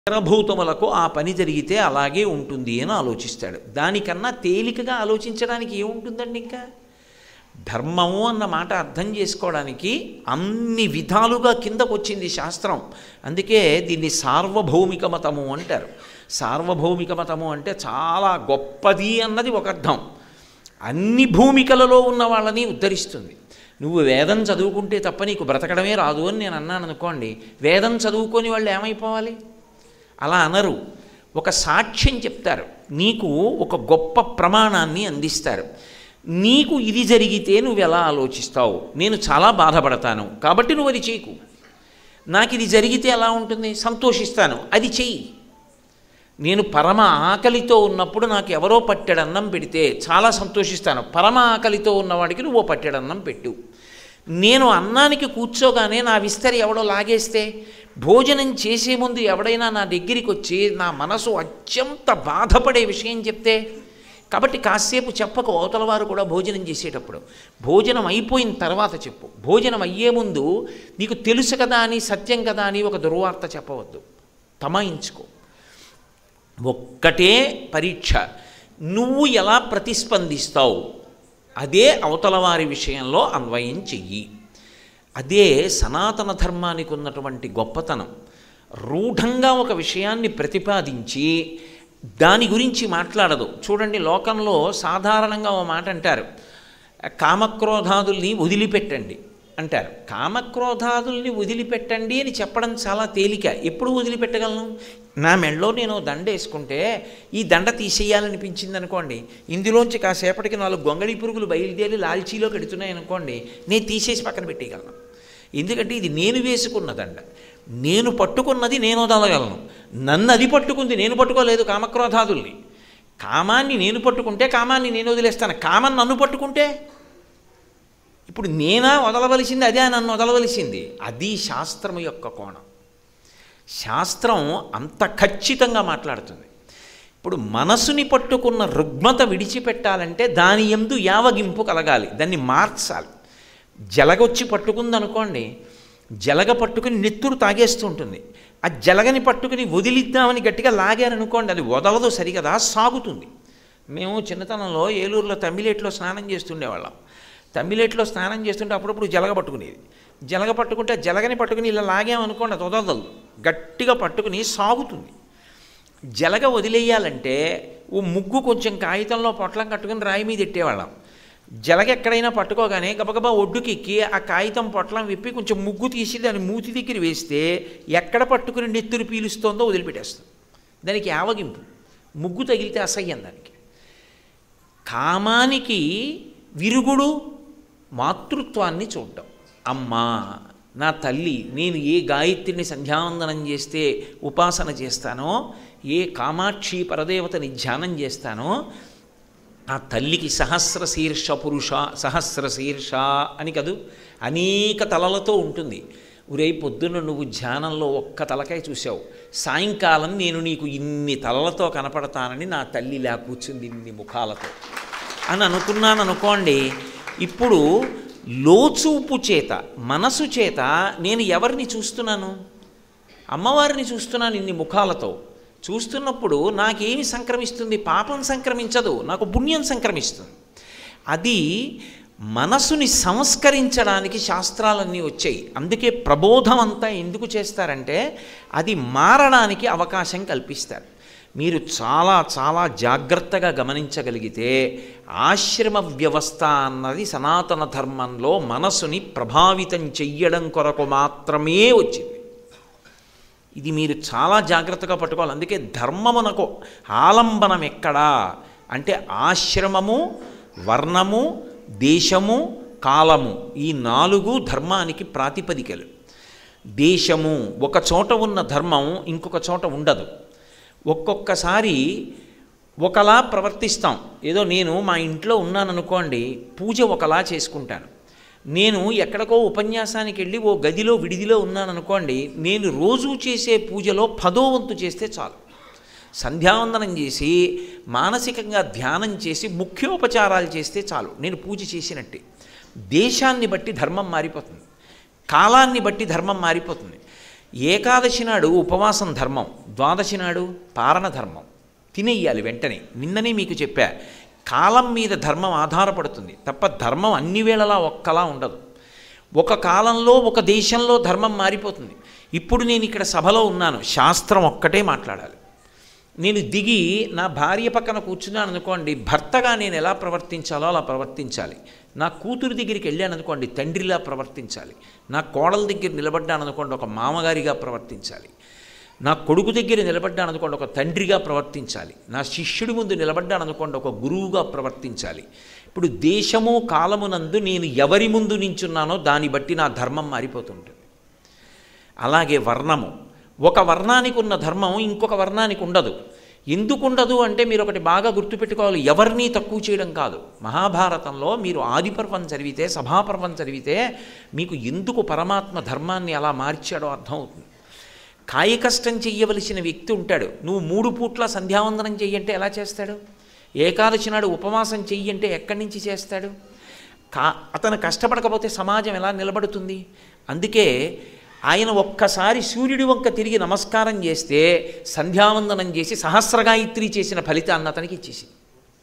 ఇతరభూతములకు ఆ పని జరిగితే అలాగే ఉంటుంది అని ఆలోచిస్తాడు దానికన్నా తేలికగా ఆలోచించడానికి ఏముంటుందండి ఇంకా ధర్మము అన్న మాట అర్థం చేసుకోవడానికి అన్ని విధాలుగా కిందకు వచ్చింది శాస్త్రం అందుకే దీన్ని సార్వభౌమిక మతము అంటారు సార్వభౌమిక మతము అంటే చాలా గొప్పది అన్నది ఒక అర్థం అన్ని భూమికలలో ఉన్న వాళ్ళని ఉద్ధరిస్తుంది నువ్వు వేదం చదువుకుంటే తప్ప నీకు బ్రతకడమే రాదు అని నేను అన్నాను అనుకోండి వేదం చదువుకొని వాళ్ళు ఏమైపోవాలి అలా అనరు ఒక సాక్ష్యం చెప్తారు నీకు ఒక గొప్ప ప్రమాణాన్ని అందిస్తారు నీకు ఇది జరిగితే నువ్వు ఎలా ఆలోచిస్తావు నేను చాలా బాధపడతాను కాబట్టి నువ్వు అది చేయకు నాకు ఇది జరిగితే ఎలా ఉంటుంది సంతోషిస్తాను అది చెయ్యి నేను పరమ ఆకలితో ఉన్నప్పుడు నాకు ఎవరో పట్టెడన్నం పెడితే చాలా సంతోషిస్తాను పరమ ఆకలితో ఉన్నవాడికి నువ్వు పట్టెడన్నం పెట్టు నేను అన్నానికి కూర్చోగానే నా విస్తరి ఎవడో లాగేస్తే భోజనం చేసే ముందు ఎవడైనా నా దగ్గరికి వచ్చి నా మనసు అత్యంత బాధపడే విషయం చెప్తే కాబట్టి కాసేపు చెప్పకు అవతల వారు కూడా భోజనం చేసేటప్పుడు భోజనం అయిపోయిన తర్వాత చెప్పు భోజనం అయ్యే ముందు నీకు తెలుసు కదా అని సత్యం కదా అని ఒక దుర్వార్త చెప్పవద్దు తమాయించుకో ఒక్కటే పరీక్ష నువ్వు ఎలా ప్రతిస్పందిస్తావు అదే అవతల వారి విషయంలో అన్వయం చెయ్యి అదే సనాతన ధర్మానికి ఉన్నటువంటి గొప్పతనం రూఢంగా ఒక విషయాన్ని ప్రతిపాదించి దాని గురించి మాట్లాడదు చూడండి లోకంలో సాధారణంగా ఓ మాట అంటారు కామక్రోధాదుల్ని వదిలిపెట్టండి అంటారు కామక్రోధాదుల్ని వదిలిపెట్టండి అని చెప్పడం చాలా తేలిక ఎప్పుడు వదిలిపెట్టగలను నా మెళ్ళలో నేను దండ వేసుకుంటే ఈ దండ తీసేయాలనిపించింది అనుకోండి ఇందులోంచి కాసేపటికి నాలుగు గొంగళి పురుగులు బయలుదేరి లాల్చీలో కడుతున్నాయి అనుకోండి నేను తీసేసి పక్కన పెట్టేయగలను ఎందుకంటే ఇది నేను వేసుకున్న దండ నేను పట్టుకున్నది నేను వదలగలను నన్ను అది పట్టుకుంది నేను పట్టుకోలేదు కామక్రోధాదుల్ని కామాన్ని నేను పట్టుకుంటే కామాన్ని నేను వదిలేస్తాను కామం నన్ను పట్టుకుంటే ఇప్పుడు నేనా వదలవలసింది అదే నన్ను వదలవలసింది అది శాస్త్రం యొక్క కోణం శాస్త్రం అంత ఖచ్చితంగా మాట్లాడుతుంది ఇప్పుడు మనసుని పట్టుకున్న రుగ్మత విడిచిపెట్టాలంటే దాని ఎందు యావగింపు కలగాలి దాన్ని మార్చాలి జలగొచ్చి పట్టుకుందనుకోండి జలగ పట్టుకుని నెత్తురు తాగేస్తూ ఉంటుంది ఆ జలగని పట్టుకుని వదిలిద్దామని గట్టిగా లాగారనుకోండి అది వదలదు సరిగదా సాగుతుంది మేము చిన్నతనంలో ఏలూరులో తమిళేట్లో స్నానం చేస్తుండేవాళ్ళం తమిళేట్లో స్నానం చేస్తుంటే అప్పుడప్పుడు జలగ పట్టుకునేది జలగ పట్టుకుంటే జలగని పట్టుకుని ఇలా లాగామనుకోండి అది వదలదు గట్టిగా పట్టుకుని సాగుతుంది జలగ వదిలేయాలంటే ఓ ముగ్గు కొంచెం కాగితంలో పొట్లం కట్టుకుని రాయి మీద ఎట్టేవాళ్ళం జలగ ఎక్కడైనా పట్టుకోగానే గబగబా ఒడ్డుకెక్కి ఆ కాగితం పొట్లం విప్పి కొంచెం ముగ్గు తీసి దాని మూతి దగ్గర వేస్తే ఎక్కడ పట్టుకుని నెత్తురు పీలుస్తోందో వదిలిపెట్టేస్తుంది దానికి యావగింపు ముగ్గు తగిలితే అసహ్యం దానికి కామానికి విరుగుడు మాతృత్వాన్ని చూడటం అమ్మా నా తల్లి నేను ఏ గాయత్రిని సంధ్యావందనం చేస్తే ఉపాసన చేస్తానో ఏ కామాక్షి పరదేవతని ధ్యానం చేస్తానో ఆ తల్లికి సహస్ర శీర్ష పురుష సహస్ర శీర్ష అని కదూ అనేక తలలతో ఉంటుంది ఉరే పొద్దున్న నువ్వు ధ్యానంలో ఒక్క తలకాయ చూసావు సాయంకాలం నేను నీకు ఇన్ని తలలతో కనపడతానని నా తల్లి ఇలా కూర్చుంది ఇన్ని ముఖాలతో అని అనుకున్నాను అనుకోండి ఇప్పుడు లోచూపు చేత మనసు చేత నేను ఎవరిని చూస్తున్నాను అమ్మవారిని చూస్తున్నాను ఇన్ని ముఖాలతో చూస్తున్నప్పుడు నాకేమి సంక్రమిస్తుంది పాపం సంక్రమించదు నాకు పుణ్యం సంక్రమిస్తుంది అది మనసుని సంస్కరించడానికి శాస్త్రాలన్నీ వచ్చాయి అందుకే ప్రబోధం అంతా ఎందుకు చేస్తారంటే అది మారడానికి అవకాశం కల్పిస్తారు మీరు చాలా చాలా జాగ్రత్తగా గమనించగలిగితే ఆశ్రమ వ్యవస్థ అన్నది సనాతన ధర్మంలో మనసుని ప్రభావితం చెయ్యడం కొరకు మాత్రమే వచ్చింది ఇది మీరు చాలా జాగ్రత్తగా పట్టుకోవాలి అందుకే ధర్మమునకు ఆలంబనం ఎక్కడా అంటే ఆశ్రమము వర్ణము దేశము కాలము ఈ నాలుగు ధర్మానికి ప్రాతిపదికలు దేశము ఒక చోట ఉన్న ధర్మం ఇంకొక చోట ఉండదు ఒక్కొక్కసారి ఒకలా ప్రవర్తిస్తాం ఏదో నేను మా ఇంట్లో ఉన్నాననుకోండి పూజ ఒకలా చేసుకుంటాను నేను ఎక్కడికో ఉపన్యాసానికి వెళ్ళి ఓ గదిలో విడిదిలో ఉన్నాననుకోండి నేను రోజు చేసే పూజలో పదో వంతు చేస్తే చాలు సంధ్యావందనం చేసి మానసికంగా ధ్యానం చేసి ముఖ్యోపచారాలు చేస్తే చాలు నేను పూజ చేసినట్టే దేశాన్ని బట్టి ధర్మం మారిపోతుంది కాలాన్ని బట్టి ధర్మం మారిపోతుంది ఏకాదశి నాడు ఉపవాసం ధర్మం ద్వాదశి నాడు పారణ ధర్మం తినేయాలి వెంటనే నిన్ననే మీకు చెప్పా కాలం మీద ధర్మం ఆధారపడుతుంది తప్ప ధర్మం అన్ని వేళలా ఒక్కలా ఉండదు ఒక కాలంలో ఒక దేశంలో ధర్మం మారిపోతుంది ఇప్పుడు నేను ఇక్కడ సభలో ఉన్నాను శాస్త్రం ఒక్కటే మాట్లాడాలి నేను దిగి నా భార్య పక్కన కూర్చున్నాను అనుకోండి భర్తగా నేను ఎలా ప్రవర్తించాలో అలా ప్రవర్తించాలి నా కూతురు దగ్గరికి వెళ్ళాను అనుకోండి తండ్రిలా ప్రవర్తించాలి నా కోడల దగ్గర నిలబడ్డాను అనుకోండి ఒక మామగారిగా ప్రవర్తించాలి నా కొడుకు దగ్గర నిలబడ్డాను అనుకోండి ఒక తండ్రిగా ప్రవర్తించాలి నా శిష్యుడి ముందు నిలబడ్డాను అనుకోండి ఒక గురువుగా ప్రవర్తించాలి ఇప్పుడు దేశము కాలమునందు నేను ఎవరి ముందు నించున్నానో దాన్ని బట్టి నా ధర్మం మారిపోతుంటుంది అలాగే వర్ణము ఒక వర్ణానికి ఉన్న ధర్మం ఇంకొక వర్ణానికి ఉండదు ఎందుకు ఉండదు అంటే మీరు ఒకటి బాగా గుర్తుపెట్టుకోవాలి ఎవరిని తక్కువ చేయడం కాదు మహాభారతంలో మీరు ఆదిపర్వం చదివితే సభాపర్వం చదివితే మీకు ఎందుకు పరమాత్మ ధర్మాన్ని అలా మార్చాడో అర్థమవుతుంది కాయకష్టం చెయ్యవలసిన వ్యక్తి ఉంటాడు నువ్వు మూడు పూట్ల సంధ్యావందనం చెయ్యంటే ఎలా చేస్తాడు ఏకాదశి నాడు ఉపవాసం చెయ్యంటే ఎక్కడి నుంచి చేస్తాడు కా అతను కష్టపడకపోతే సమాజం ఎలా నిలబడుతుంది అందుకే ఆయన ఒక్కసారి సూర్యుడి వంక తిరిగి నమస్కారం చేస్తే సంధ్యావందనం చేసి సహస్రగాయత్రి చేసిన ఫలితాన్ని అతనికి ఇచ్చేసింది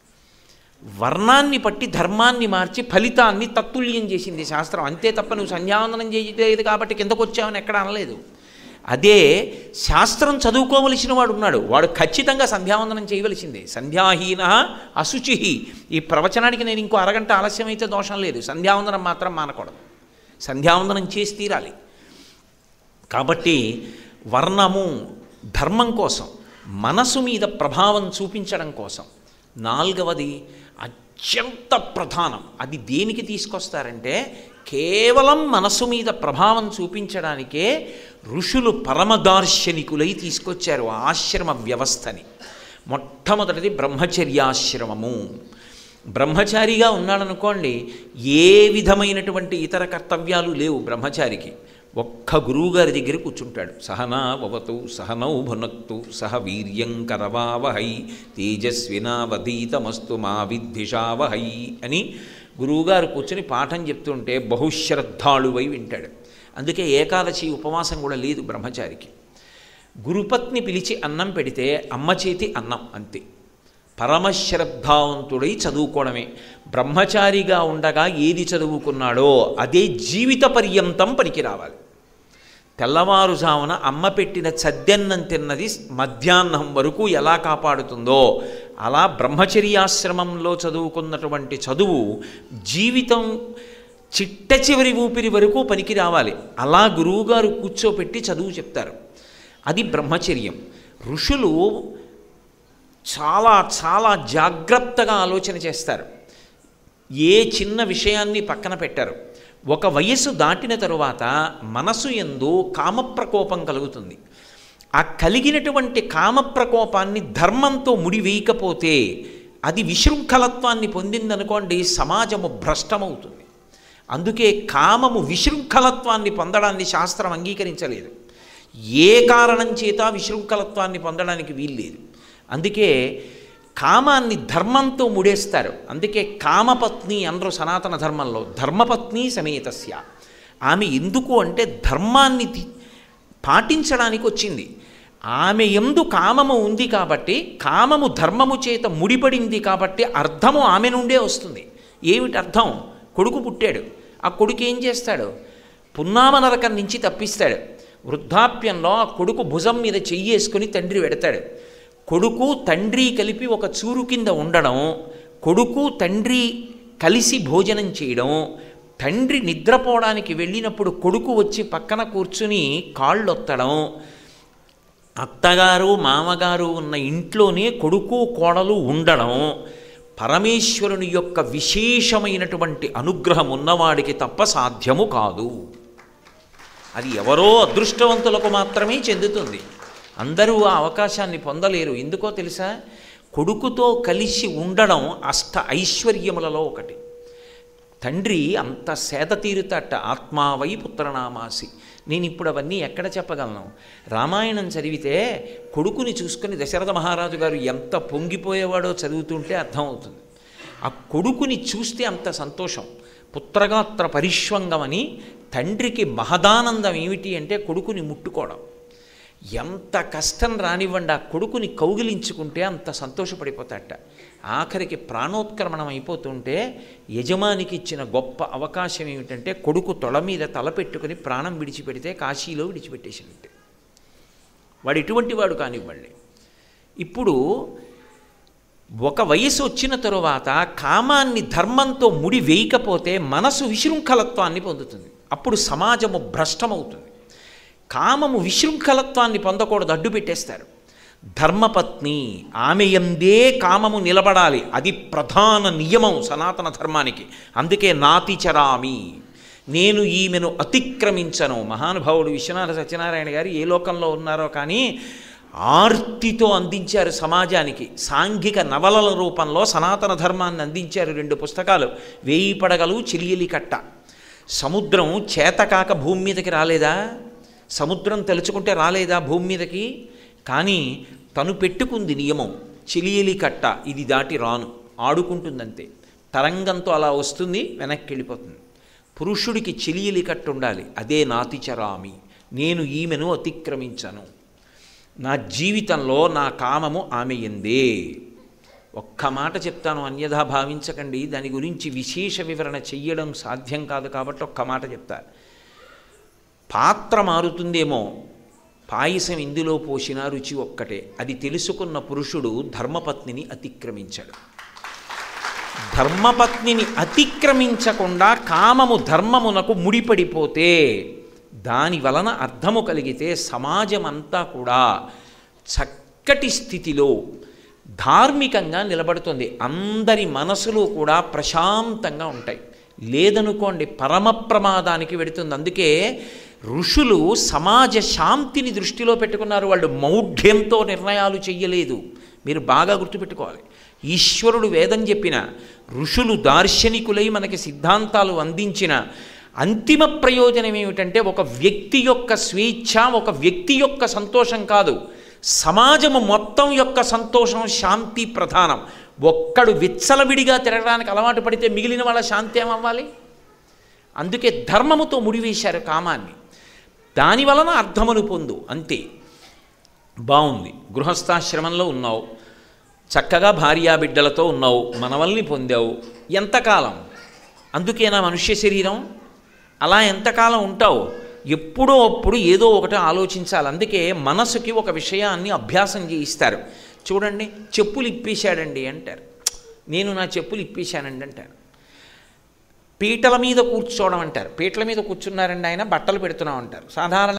వర్ణాన్ని పట్టి ధర్మాన్ని మార్చి ఫలితాన్ని తత్తుల్యం చేసింది శాస్త్రం అంతే తప్ప నువ్వు సంధ్యావందనం చేయలేదు కాబట్టి కిందకు వచ్చావని ఎక్కడ అనలేదు అదే శాస్త్రం చదువుకోవలసిన వాడు ఉన్నాడు వాడు ఖచ్చితంగా సంధ్యావందనం చేయవలసిందే సంధ్యాహీన అశుచి ఈ ప్రవచనానికి నేను ఇంకో అరగంట ఆలస్యం అయితే దోషం లేదు సంధ్యావందనం మాత్రం మానకూడదు సంధ్యావందనం చేసి తీరాలి కాబట్టి వర్ణము ధర్మం కోసం మనసు మీద ప్రభావం చూపించడం కోసం నాలుగవది అత్యంత ప్రధానం అది దేనికి తీసుకొస్తారంటే కేవలం మనసు మీద ప్రభావం చూపించడానికే ఋషులు పరమదార్శనికులై తీసుకొచ్చారు ఆశ్రమ వ్యవస్థని మొట్టమొదటిది బ్రహ్మచర్యాశ్రమము బ్రహ్మచారిగా ఉన్నాడనుకోండి ఏ విధమైనటువంటి ఇతర కర్తవ్యాలు లేవు బ్రహ్మచారికి ఒక్క గురువుగారి దగ్గర కూర్చుంటాడు సహనా వవతు సహనౌ భునక్తు సహ వీర్యం కరవావహై తేజస్వినావధీతమస్తు మా విద్విషావహై అని గురువుగారు కూర్చొని పాఠం చెప్తుంటే బహుశ్రద్ధాళువై వింటాడు అందుకే ఏకాదశి ఉపవాసం కూడా లేదు బ్రహ్మచారికి గురుపత్ని పిలిచి అన్నం పెడితే అమ్మ చేతి అన్నం అంతే పరమశ్రద్ధావంతుడై చదువుకోవడమే బ్రహ్మచారిగా ఉండగా ఏది చదువుకున్నాడో అదే జీవిత పర్యంతం పనికి రావాలి తెల్లవారుజామున అమ్మ పెట్టిన చద్దెన్నం తిన్నది మధ్యాహ్నం వరకు ఎలా కాపాడుతుందో అలా బ్రహ్మచర్యాశ్రమంలో చదువుకున్నటువంటి చదువు జీవితం చిట్ట చివరి ఊపిరి వరకు పనికి రావాలి అలా గురువుగారు కూర్చోపెట్టి చదువు చెప్తారు అది బ్రహ్మచర్యం ఋషులు చాలా చాలా జాగ్రత్తగా ఆలోచన చేస్తారు ఏ చిన్న విషయాన్ని పక్కన పెట్టారు ఒక వయస్సు దాటిన తరువాత మనసు ఎందు కామప్రకోపం కలుగుతుంది ఆ కలిగినటువంటి కామప్రకోపాన్ని ధర్మంతో ముడివేయకపోతే అది విశృంఖలత్వాన్ని పొందిందనుకోండి సమాజము భ్రష్టమవుతుంది అందుకే కామము విశృంఖలత్వాన్ని పొందడాన్ని శాస్త్రం అంగీకరించలేదు ఏ కారణం చేత విశృంఖలత్వాన్ని పొందడానికి వీల్లేదు అందుకే కామాన్ని ధర్మంతో ముడేస్తారు అందుకే కామపత్ని అనరు సనాతన ధర్మంలో ధర్మపత్ని సమేతస్య ఆమె ఎందుకు అంటే ధర్మాన్ని తి- పాటించడానికి వచ్చింది ఆమె ఎందు కామము ఉంది కాబట్టి కామము ధర్మము చేత ముడిపడింది కాబట్టి అర్థము ఆమె నుండే వస్తుంది ఏమిటి అర్థం కొడుకు పుట్టాడు ఆ కొడుకు ఏం చేస్తాడు పున్నామ నరకం నుంచి తప్పిస్తాడు వృద్ధాప్యంలో ఆ కొడుకు భుజం మీద చెయ్యేసుకుని తండ్రి పెడతాడు కొడుకు తండ్రి కలిపి ఒక చూరు కింద ఉండడం కొడుకు తండ్రి కలిసి భోజనం చేయడం తండ్రి నిద్రపోవడానికి వెళ్ళినప్పుడు కొడుకు వచ్చి పక్కన కూర్చుని కాళ్ళొత్తడం అత్తగారు మామగారు ఉన్న ఇంట్లోనే కొడుకు కోడలు ఉండడం పరమేశ్వరుని యొక్క విశేషమైనటువంటి అనుగ్రహం ఉన్నవాడికి తప్ప సాధ్యము కాదు అది ఎవరో అదృష్టవంతులకు మాత్రమే చెందుతుంది అందరూ ఆ అవకాశాన్ని పొందలేరు ఎందుకో తెలుసా కొడుకుతో కలిసి ఉండడం అష్ట ఐశ్వర్యములలో ఒకటి తండ్రి అంత సేద తీరుతట ఆత్మావై పుత్రనామాసి నేను ఇప్పుడు అవన్నీ ఎక్కడ చెప్పగలను రామాయణం చదివితే కొడుకుని చూసుకొని దశరథ మహారాజు గారు ఎంత పొంగిపోయేవాడో చదువుతుంటే అర్థమవుతుంది ఆ కొడుకుని చూస్తే అంత సంతోషం పుత్రగాత్ర పరిష్వంగమని తండ్రికి మహదానందం ఏమిటి అంటే కొడుకుని ముట్టుకోవడం ఎంత కష్టం రానివ్వండి ఆ కొడుకుని కౌగిలించుకుంటే అంత సంతోషపడిపోతాడట ఆఖరికి ప్రాణోత్క్రమణం అయిపోతుంటే యజమానికి ఇచ్చిన గొప్ప అవకాశం ఏమిటంటే కొడుకు తొడ మీద తల పెట్టుకుని ప్రాణం విడిచిపెడితే కాశీలో విడిచిపెట్టేసినట్టే వాడు ఎటువంటి వాడు కానివ్వండి ఇప్పుడు ఒక వయసు వచ్చిన తరువాత కామాన్ని ధర్మంతో ముడి వేయకపోతే మనసు విశృంఖలత్వాన్ని పొందుతుంది అప్పుడు సమాజము భ్రష్టమవుతుంది కామము విశృంఖలత్వాన్ని పొందకూడదు అడ్డు పెట్టేస్తారు ధర్మపత్ని ఆమె ఎందే కామము నిలబడాలి అది ప్రధాన నియమం సనాతన ధర్మానికి అందుకే నాతిచరామి నేను ఈమెను అతిక్రమించను మహానుభావుడు విశ్వనాథ సత్యనారాయణ గారు ఏ లోకంలో ఉన్నారో కానీ ఆర్తితో అందించారు సమాజానికి సాంఘిక నవలల రూపంలో సనాతన ధర్మాన్ని అందించారు రెండు పుస్తకాలు వేయి పడగలు చిలియలి కట్ట సముద్రం చేతకాక భూమి మీదకి రాలేదా సముద్రం తలుచుకుంటే రాలేదా భూమి మీదకి కానీ తను పెట్టుకుంది నియమం చిలియలి కట్ట ఇది దాటి రాను ఆడుకుంటుందంతే తరంగంతో అలా వస్తుంది వెనక్కి వెళ్ళిపోతుంది పురుషుడికి చిలియలి కట్టు ఉండాలి అదే నాతిచరామి నేను ఈమెను అతిక్రమించను నా జీవితంలో నా కామము ఆమె ఎందే ఒక్క మాట చెప్తాను అన్యథా భావించకండి దాని గురించి విశేష వివరణ చెయ్యడం సాధ్యం కాదు కాబట్టి ఒక్క మాట చెప్తా పాత్ర మారుతుందేమో పాయసం ఇందులో పోసిన రుచి ఒక్కటే అది తెలుసుకున్న పురుషుడు ధర్మపత్నిని అతిక్రమించాడు ధర్మపత్నిని అతిక్రమించకుండా కామము ధర్మమునకు ముడిపడిపోతే దాని వలన అర్థము కలిగితే సమాజం అంతా కూడా చక్కటి స్థితిలో ధార్మికంగా నిలబడుతుంది అందరి మనసులు కూడా ప్రశాంతంగా ఉంటాయి లేదనుకోండి పరమ ప్రమాదానికి వెడుతుంది అందుకే ఋషులు సమాజ శాంతిని దృష్టిలో పెట్టుకున్నారు వాళ్ళు మౌఢ్యంతో నిర్ణయాలు చెయ్యలేదు మీరు బాగా గుర్తుపెట్టుకోవాలి ఈశ్వరుడు వేదం చెప్పిన ఋషులు దార్శనికులై మనకి సిద్ధాంతాలు అందించిన అంతిమ ప్రయోజనం ఏమిటంటే ఒక వ్యక్తి యొక్క స్వేచ్ఛ ఒక వ్యక్తి యొక్క సంతోషం కాదు సమాజము మొత్తం యొక్క సంతోషం శాంతి ప్రధానం ఒక్కడు విచ్చలవిడిగా తిరగడానికి అలవాటు పడితే మిగిలిన వాళ్ళ శాంతి ఏమవ్వాలి అందుకే ధర్మముతో ముడివేశారు కామాన్ని దాని వలన అర్థమును పొందు అంతే బాగుంది గృహస్థాశ్రమంలో ఉన్నావు చక్కగా భార్యాబిడ్డలతో ఉన్నావు మనవల్ని పొందావు ఎంతకాలం అందుకేనా మనుష్య శరీరం అలా ఎంతకాలం ఉంటావు ఎప్పుడో అప్పుడు ఏదో ఒకటి ఆలోచించాలి అందుకే మనసుకి ఒక విషయాన్ని అభ్యాసం చేయిస్తారు చూడండి చెప్పులు ఇప్పేశాడండి అంటారు నేను నా చెప్పులు ఇప్పేశానండి అంటారు పీటల మీద కూర్చోవడం అంటారు పీటల మీద కూర్చున్నారండి ఆయన బట్టలు పెడుతున్నాం అంటారు సాధారణ